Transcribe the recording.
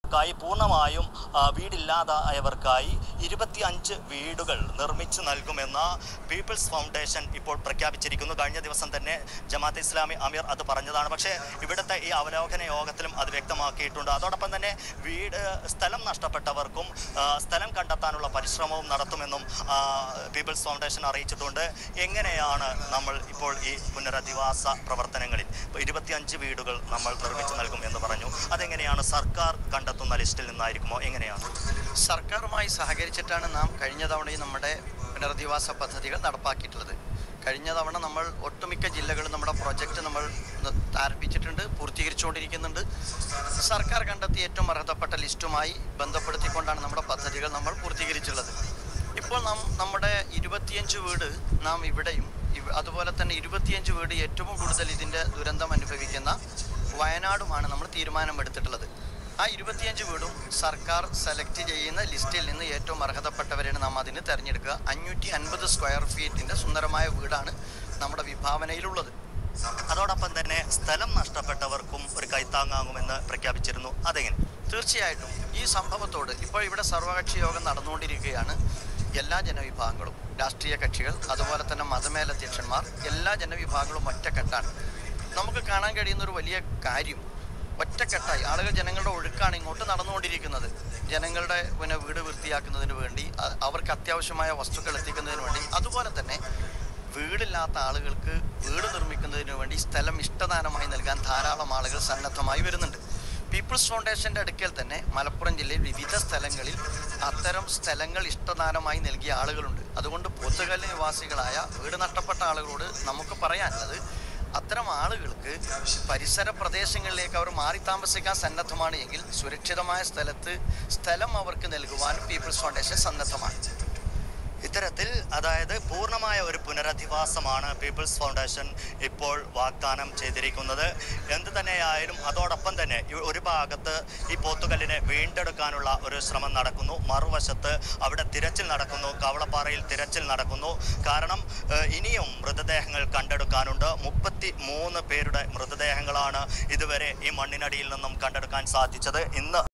ക്കായി പൂർണ്ണമായും ആ, വീടില്ലാതായവർക്കായി ഇരുപത്തിയഞ്ച് വീടുകൾ നിർമ്മിച്ചു നൽകുമെന്ന് പീപ്പിൾസ് ഫൗണ്ടേഷൻ ഇപ്പോൾ പ്രഖ്യാപിച്ചിരിക്കുന്നു കഴിഞ്ഞ ദിവസം തന്നെ ജമാഅത്ത് ഇസ്ലാമി അമീർ അത് പറഞ്ഞതാണ് പക്ഷേ ഇവിടുത്തെ ഈ അവലോകന യോഗത്തിലും അത് വ്യക്തമാക്കിയിട്ടുണ്ട് അതോടൊപ്പം തന്നെ വീട് സ്ഥലം നഷ്ടപ്പെട്ടവർക്കും ആ, സ്ഥലം കണ്ടെത്താനുള്ള പരിശ്രമവും നടത്തുമെന്നും ആ, പീപ്പിൾസ് ഫൗണ്ടേഷൻ അറിയിച്ചിട്ടുണ്ട് എങ്ങനെയാണ് നമ്മൾ ഇപ്പോൾ ഈ പുനരധിവാസ പ്രവർത്തനങ്ങളിൽ ഇപ്പോൾ ഇരുപത്തിയഞ്ച് വീടുകൾ നമ്മൾ നിർമ്മിച്ചു നൽകും എന്ന് പറഞ്ഞു അതെങ്ങനെയാണ് സർക്കാർ കണ്ടെത്തുന്ന ലിസ്റ്റിൽ നിന്നായിരിക്കുമോ എങ്ങനെയാണ് സർക്കാരുമായി സഹകരിച്ചിട്ടാണ് നാം കഴിഞ്ഞ തവണയും നമ്മുടെ പുനരധിവാസ പദ്ധതികൾ നടപ്പാക്കിയിട്ടുള്ളത് കഴിഞ്ഞ തവണ നമ്മൾ ഒട്ടുമിക്ക ജില്ലകളും നമ്മുടെ പ്രൊജക്റ്റ് നമ്മൾ ന- ആരംഭിച്ചിട്ടുണ്ട് പൂർത്തീകരിച്ചുകൊണ്ടിരിക്കുന്നുണ്ട് സർക്കാർ കണ്ടെത്തിയ ഏറ്റവും അർഹതപ്പെട്ട ലിസ്റ്റുമായി ബന്ധപ്പെടുത്തിക്കൊണ്ടാണ് നമ്മുടെ പദ്ധതികൾ നമ്മൾ പൂർത്തീകരിച്ചുള്ളത് ഇപ്പോൾ നാം നമ്മുടെ ഇരുപത്തിയഞ്ച് വീട് നാം ഇവിടെയും ഇവ- അതുപോലെ തന്നെ ഇരുപത്തിയഞ്ച് വീട് ഏറ്റവും കൂടുതൽ ഇതിൻ്റെ ദുരന്തം അനുഭവിക്കുന്ന വയനാടുമാണ് നമ്മൾ തീരുമാനമെടുത്തിട്ടുള്ളത് ആ ഇരുപത്തിയഞ്ച് വീടും സർക്കാർ സെലക്ട് ചെയ്യുന്ന ലിസ്റ്റിൽ നിന്ന് ഏറ്റവും അർഹതപ്പെട്ടവരെയാണ് നാം അതിന് തിരഞ്ഞെടുക്കുക അഞ്ഞൂറ്റി അൻപത് സ്ക്വയർ ഫീറ്റിൻ്റെ സുന്ദരമായ വീടാണ് നമ്മുടെ വിഭാവനയിലുള്ളത് അതോടൊപ്പം തന്നെ സ്ഥലം നഷ്ടപ്പെട്ടവർക്കും ഒരു കൈത്താങ്ങാകുമെന്ന് പ്രഖ്യാപിച്ചിരുന്നു അതെങ്ങനെ തീർച്ചയായിട്ടും ഈ സംഭവത്തോട് ഇപ്പോൾ ഇവിടെ സർവകക്ഷി യോഗം നടന്നുകൊണ്ടിരിക്കുകയാണ് എല്ലാ ജനവിഭാഗങ്ങളും രാഷ്ട്രീയ കക്ഷികൾ അതുപോലെ തന്നെ മതമേലധ്യക്ഷന്മാർ എല്ലാ ജനവിഭാഗങ്ങളും ഒറ്റക്കെട്ടാണ് നമുക്ക് കാണാൻ കഴിയുന്ന ഒരു വലിയ കാര്യം ഒറ്റക്കെട്ടായി ആളുകൾ ജനങ്ങളുടെ ഒഴുക്കാണ് ഇങ്ങോട്ട് നടന്നുകൊണ്ടിരിക്കുന്നത് ജനങ്ങളുടെ പിന്നെ വീട് വൃത്തിയാക്കുന്നതിന് വേണ്ടി അ- അവർക്ക് അത്യാവശ്യമായ വസ്തുക്കൾ എത്തിക്കുന്നതിന് വേണ്ടി അതുപോലെ തന്നെ വീടില്ലാത്ത ആളുകൾക്ക് വീട് നിർമ്മിക്കുന്നതിന് വേണ്ടി സ്ഥലം ഇഷ്ടദാനമായി നൽകാൻ ധാരാളം ആളുകൾ സന്നദ്ധമായി വരുന്നുണ്ട് പീപ്പിൾസ് ഫൗണ്ടേഷൻ്റെ അടുക്കൽ തന്നെ മലപ്പുറം ജില്ലയിൽ വിവിധ സ്ഥലങ്ങളിൽ അത്തരം സ്ഥലങ്ങൾ ഇഷ്ടദാനമായി നൽകിയ ആളുകളുണ്ട് അതുകൊണ്ട് പോത്തുകല്ല് നിവാസികളായ വീട് നഷ്ടപ്പെട്ട ആളുകളോട് നമുക്ക് പറയാനുള്ളത് അത്തരം ആളുകൾക്ക് പരിസര പ്രദേശങ്ങളിലേക്ക് അവർ മാറി താമസിക്കാൻ സന്നദ്ധമാണ് എങ്കിൽ സുരക്ഷിതമായ സ്ഥലത്ത് സ്ഥലം അവർക്ക് നൽകുവാനും പീപ്പിൾസ് ഫൗണ്ടേഷൻ സന്നദ്ധമാണ് ഇത്തരത്തിൽ അതായത് പൂർണ്ണമായ ഒരു പുനരധിവാസമാണ് പീപ്പിൾസ് ഫൗണ്ടേഷൻ ഇപ്പോൾ വാഗ്ദാനം ചെയ്തിരിക്കുന്നത് എന്ത് തന്നെയായാലും അതോടൊപ്പം തന്നെ ഈ ഒരു ഭാഗത്ത് ഈ പോത്തുകല്ലിനെ വീണ്ടെടുക്കാനുള്ള ഒരു ശ്രമം നടക്കുന്നു മറുവശത്ത് അവിടെ തിരച്ചിൽ നടക്കുന്നു കവളപ്പാറയിൽ തിരച്ചിൽ നടക്കുന്നു കാരണം ഏഹ്, ഇനിയും മൃതദേഹങ്ങൾ കണ്ടെടുക്കാനുണ്ട് മുപ്പത്തി മൂന്ന് പേരുടെ മൃതദേഹങ്ങളാണ് ഇതുവരെ ഈ മണ്ണിനടിയിൽ നിന്നും കണ്ടെടുക്കാൻ സാധിച്ചത് ഇന്ന്